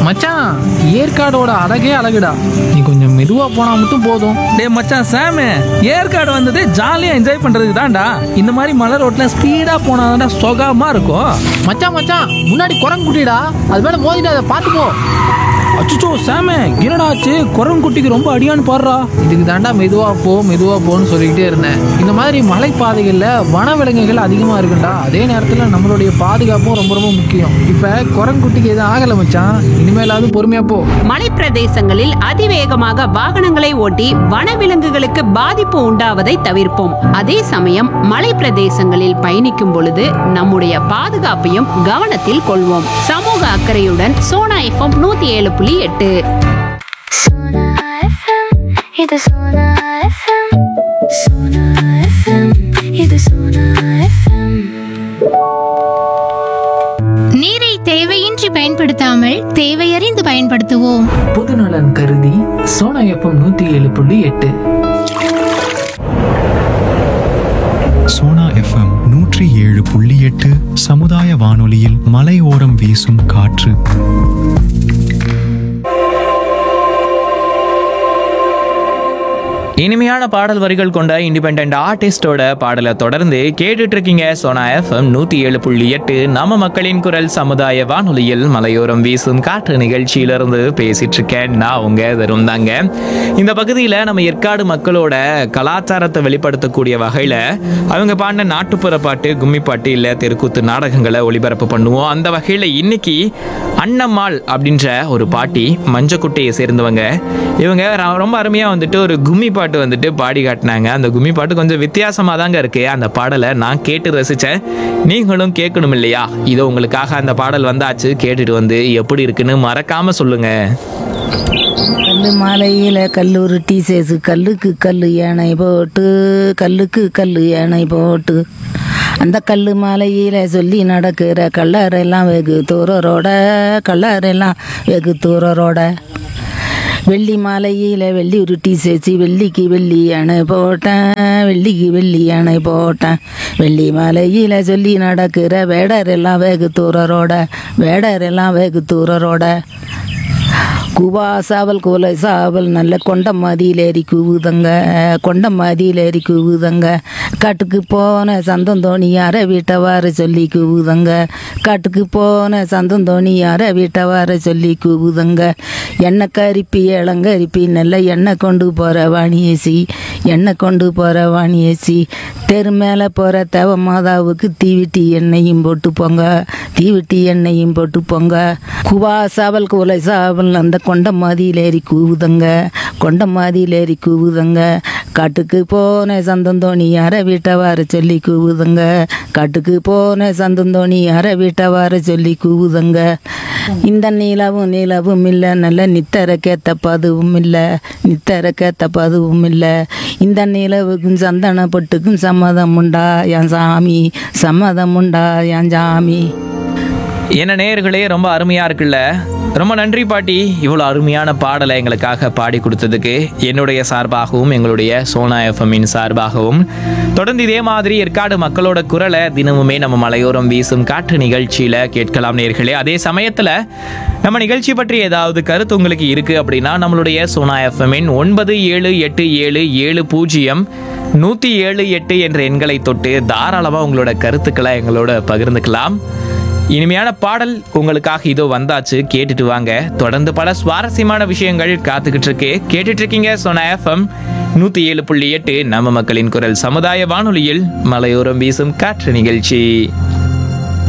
மச்சான் ஏற்காடோட அழகே அழகுடா நீ கொஞ்சம் மெதுவா போனா மட்டும் போதும் டேய் மச்சான் சாமு ஏற்காடு வந்தது ஜாலியா என்ஜாய் பண்றதுக்கு தான்டா இந்த மாதிரி மலை ரோட்ல ஸ்பீடா போனாதான்டா சுகமா இருக்கும் மச்சான் மச்சான் முன்னாடி குரங்குட்டிடா அது மேல மோதிட்டு அதை பார்த்து போ அச்சுச்சோ சாமு என்னடா ஆச்சு குரங்குட்டிக்கு ரொம்ப அடியான்னு பாடுறா இதுக்கு தாண்டா மெதுவா போ மெதுவா போன்னு சொல்லிக்கிட்டே இருந்தேன் இந்த மாதிரி மலைப்பாதைகள்ல வனவிலங்குகள் அதிகமா இருக்குண்டா அதே நேரத்துல நம்மளுடைய பாதுகாப்பும் ரொம்ப ரொம்ப முக்கியம் இப்ப குரங்குட்டிக்கு எதுவும் ஆகல மச்சான் இனிமேலாவது பொறுமையா போ மலைப்பிரதேசங்களில் அதிவேகமாக வாகனங்களை ஓட்டி வனவிலங்குகளுக்கு பாதிப்பு உண்டாவதை தவிர்ப்போம் அதே சமயம் மலைப்பிரதேசங்களில் பயணிக்கும் பொழுது நம்முடைய பாதுகாப்பையும் கவனத்தில் கொள்வோம் சமூக அக்கறையுடன் சோனா எஃப்எம் நூத்தி ஏழு புள்ளி எட்டு Sona FM, இது Sona FM. Sona FM, இது Sona FM. நீரை தேவையின்றி பயன்படுத்தாமல் தேவையறிந்து பயன்படுத்துவோம் பொதுநலன் கருதி சோனா எஃப்எம் நூத்தி ஏழு புள்ளி எட்டு சோனா எஃப்எம் நூற்றி ஏழு புள்ளி எட்டு சமுதாய வானொலியில் மலையோரம் வீசும் காற்று இனிமையான பாடல் வரிகள் கொண்ட இண்டிபெண்ட் ஆர்டிஸ்டோட பாடலை தொடர்ந்து கேட்டுட்டு இருக்கீங்க சோனா எஃப்எம் நூத்தி ஏழு புள்ளி எட்டு நம்ம மக்களின் குரல் சமுதாய வானொலியில் மலையோரம் வீசும் காற்று நிகழ்ச்சியிலிருந்து பேசிட்டு இருக்கேன் நான் உங்க தரும் தாங்க இந்த பகுதியில் நம்ம ஏற்காடு மக்களோட கலாச்சாரத்தை வெளிப்படுத்தக்கூடிய வகையில் அவங்க பாடின நாட்டுப்புற பாட்டு கும்மி பாட்டு இல்லை தெருக்கூத்து நாடகங்களை ஒளிபரப்பு பண்ணுவோம் அந்த வகையில் இன்னைக்கு அன்னம்மாள் அப்படின்ற ஒரு பாட்டி மஞ்சக்குட்டையை சேர்ந்தவங்க இவங்க ர- ரொம்ப அருமையாக வந்துட்டு ஒரு கும்மி பாட்டு வந்துட்டு பாடி காட்டினாங்க அந்த கும்மி பாட்டு கொஞ்சம் வித்தியாசமாக தாங்க இருக்கு அந்த பாடலை நான் கேட்டு ரசித்தேன் நீங்களும் கேட்கணும் இல்லையா இதோ உங்களுக்காக அந்த பாடல் வந்தாச்சு கேட்டுட்டு வந்து எப்படி இருக்குன்னு மறக்காம சொல்லுங்க கல்லு மாலையில கல்லூரி டீசேஸு கல்லுக்கு கல்லு யானை போட்டு கல்லுக்கு கல்லு யானை போட்டு அந்த கல்லு மாலையில சொல்லி நடக்கிற கல்லறையெல்லாம் வெகு தூரரோட கல்லறையெல்லாம் வெகு தூரரோட வெள்ளி மாலையில வெள்ளி உருட்டி சேச்சி வெள்ளிக்கு வெள்ளி அணை போட்டேன் வெள்ளிக்கு வெள்ளி அணை போட்டேன் வெள்ளி மாலையில சொல்லி நடக்கிற வேடரெல்லாம் வெகு தூரரோட வேடரெல்லாம் வெகு தூரரோட குவா சாவல் கோலை சாவல் நல்ல கொண்ட மதியிலேறி கூவுதங்க கொண்ட மதியிலேறி கூவுதங்க காட்டுக்கு போன சந்தம் தோணி யார வீட்டை வார சொல்லி கூவுதங்க காட்டுக்கு போன சந்தம் தோணி யார வீட்டை வார சொல்லி கூவுதங்க எண்ணெய் கரிப்பி இளங்கரிப்பி நல்ல எண்ணெய் கொண்டு போகிற வாணியேசி எண்ணெய் கொண்டு போகிற வாணியேசி தெரு மேலே போகிற தேவ மாதாவுக்கு தீவிட்டி எண்ணெயும் போட்டு போங்க தீவிட்டி எண்ணெயும் போட்டு போங்க குவா சாவல் கூலை சாவல் அந்த கொண்ட மாதியிலேறி கூவுதங்க கொண்ட மாதியிலேறி கூவுதங்க காட்டுக்கு போன சந்தந்தோணி யார வீட்டை வார சொல்லி கூவுதங்க காட்டுக்கு போன சந்தந்தோணி யார வீட்டை வார சொல்லி கூவுதங்க இந்த நீலவும் நீலவும் இல்லை நல்ல நித்தரக்கேத்த பதுவும் இல்லை நித்தரக்கேத்த பதுவும் இல்லை இந்த நிலவுக்கும் சந்தன பொட்டுக்கும் சம்மதம் உண்டா என் சாமி சம்மதம் உண்டா என் சாமி என்ன நேயர்களே ரொம்ப அருமையா இருக்குல்ல ரொம்ப நன்றி பாட்டி இவ்வளோ அருமையான பாடலை எங்களுக்காக பாடி கொடுத்ததுக்கு என்னுடைய சார்பாகவும் எங்களுடைய சோனா எஃப்எம்மின் சார்பாகவும் தொடர்ந்து இதே மாதிரி ஏற்காடு மக்களோட குரலை தினமுமே நம்ம மலையோரம் வீசும் காற்று நிகழ்ச்சியில கேட்கலாம் நேர்களே அதே சமயத்துல நம்ம நிகழ்ச்சி பற்றி ஏதாவது கருத்து உங்களுக்கு இருக்கு அப்படின்னா நம்மளுடைய சோனா எஃப்எம்மின் ஒன்பது ஏழு எட்டு ஏழு ஏழு பூஜ்ஜியம் நூற்றி ஏழு எட்டு என்ற எண்களை தொட்டு தாராளமாக உங்களோட கருத்துக்களை எங்களோட பகிர்ந்துக்கலாம் இனிமையான பாடல் உங்களுக்காக இதோ வந்தாச்சு கேட்டுட்டு வாங்க தொடர்ந்து பல சுவாரஸ்யமான விஷயங்கள் காத்துக்கிட்டு இருக்கு கேட்டுட்டு இருக்கீங்க சொன்ன எஃப்எம் நூத்தி ஏழு புள்ளி எட்டு நம்ம மக்களின் குரல் சமுதாய வானொலியில் மலையோரம் வீசும் காற்று நிகழ்ச்சி